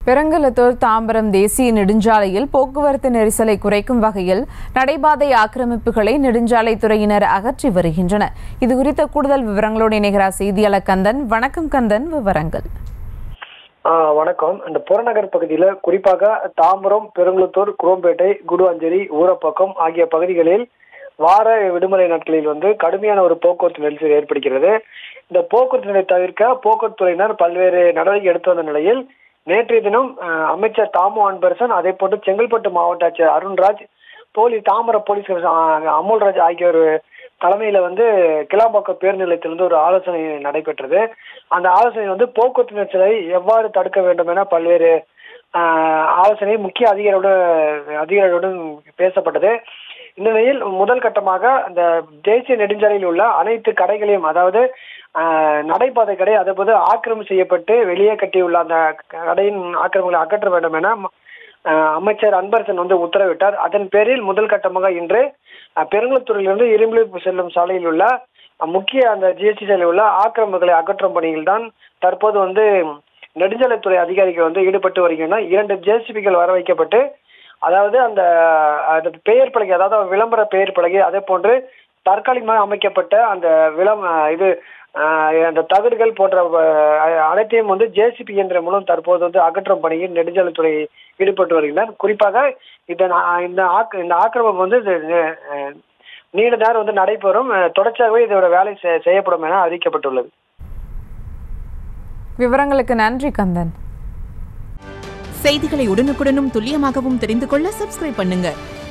பெரங்கலத்தூர் தாம்பரம் தேசிய நெடுஞ்சாலையில் போக்குவரத்து நெரிசலை குறைக்கும் வகையில் நடைபாதை ஆக்கிரமிப்புகளை நெடுஞ்சாலைத்துறையினர் அகற்றி வருகின்றனர் இதுகுறித்த கூடுதல் விவரங்களோடு இணைகிறார் செய்தியாளர் கந்தன் வணக்கம் கந்தன் விவரங்கள் ஆ, வணக்கம் இந்த புறநகர் பகுதியில் குறிப்பாக தாம்பரம் பெருங்குளத்தூர் குரோம்பேட்டை குடுவாஞ்சேரி ஊரப்பாக்கம் ஆகிய பகுதிகளில் வார விடுமுறை நாட்களில் வந்து கடுமையான ஒரு போக்குவரத்து நெரிசல் ஏற்படுகிறது இந்த போக்குவரத்து நிலை தவிர்க்க போக்குவரத்து துறையினர் பல்வேறு நடவடிக்கை எடுத்து வந்த நிலையில் நேற்றைய தினம் ஆ, அமைச்சர் தாமு அன்பரசன் அதே போன்று செங்கல்பட்டு மாவட்ட ஆட்சியர் Arunraj police Tambaram police commissioner, ஆ, அமுல்ராஜ் ஆகியோர் தலைமையில வந்து கிளாம்பாக்கம் பேருந்து நிலையத்திலிருந்து ஒரு ஆலோசனை நடைபெற்றது அந்த ஆலோசனை வந்து போக்குவரத்து நெரிசலை எவ்வாறு தடுக்க வேண்டும் என பல்வேறு ஆஹ், ஆலோசனை முக்கிய அதிகாரியுடன் அதிகாரிகளுடன் பேசப்பட்டது இந்த நிலையில் முதல் கட்டமாக அந்த தேசிய நெடுஞ்சாலையில் உள்ள அனைத்து கடைகளையும் அதாவது ஆஹ், நடைபாதை கடை அதேபோது ஆக்கிரமிப்பு செய்யப்பட்டு வெளியே கட்டியுள்ள அந்த கடையின் ஆக்கிரமிப்புகளை அகற்ற வேண்டும் என ஆஹ், அமைச்சர் அன்பரசன் வந்து உத்தரவிட்டார் அதன் பேரில் முதல் கட்டமாக இன்று ஆஹ், பெருங்குளத்தூரிலிருந்து இரும்புலிப்பு செல்லும் சாலையில் உள்ள அஹ், முக்கிய அந்த ஜிஎஸ்டி சாலையில் உள்ள ஆக்கிரமிப்புகளை அகற்றும் பணியில் தான் தற்போது வந்து நெடுஞ்சாலைத்துறை அதிகாரிகள் வந்து ஈடுபட்டு வருகின்றனர் இரண்டு ஜேசிபிகள் வர வைக்கப்பட்டு அதாவது அந்த அந்த பெயர் பலகை அதாவது விளம்பர பெயர் பலகை அதே போன்று தற்காலிகமாக அமைக்கப்பட்ட அந்த விளம் இது ஆஹ், அந்த தகடுகள் போன்ற அஹ், அனைத்தையும் வந்து ஜேசிபி இயந்திரம் மூலம் தற்போது வந்து அகற்றும் பணியில் நெடுஞ்சாலைத்துறை ஈடுபட்டு வருகின்றனர் குறிப்பாக இந்த நா- இந்த ஆக்க இந்த ஆக்கிரமம் வந்து இது, அஹ், நீண்ட நேரம் வந்து நடைபெறும் அஹ், தொடர்ச்சியாகவே இதோட வேலை செ- செய்யப்படும் என அறிவிக்கப்பட்டுள்ளது விவரங்களுக்கு நன்றி கந்தன் செய்திகளை உடனுக்குடனும் துல்லியமாகவும் தெரிந்து கொள்ள சப்ஸ்கிரைப் பண்ணுங்க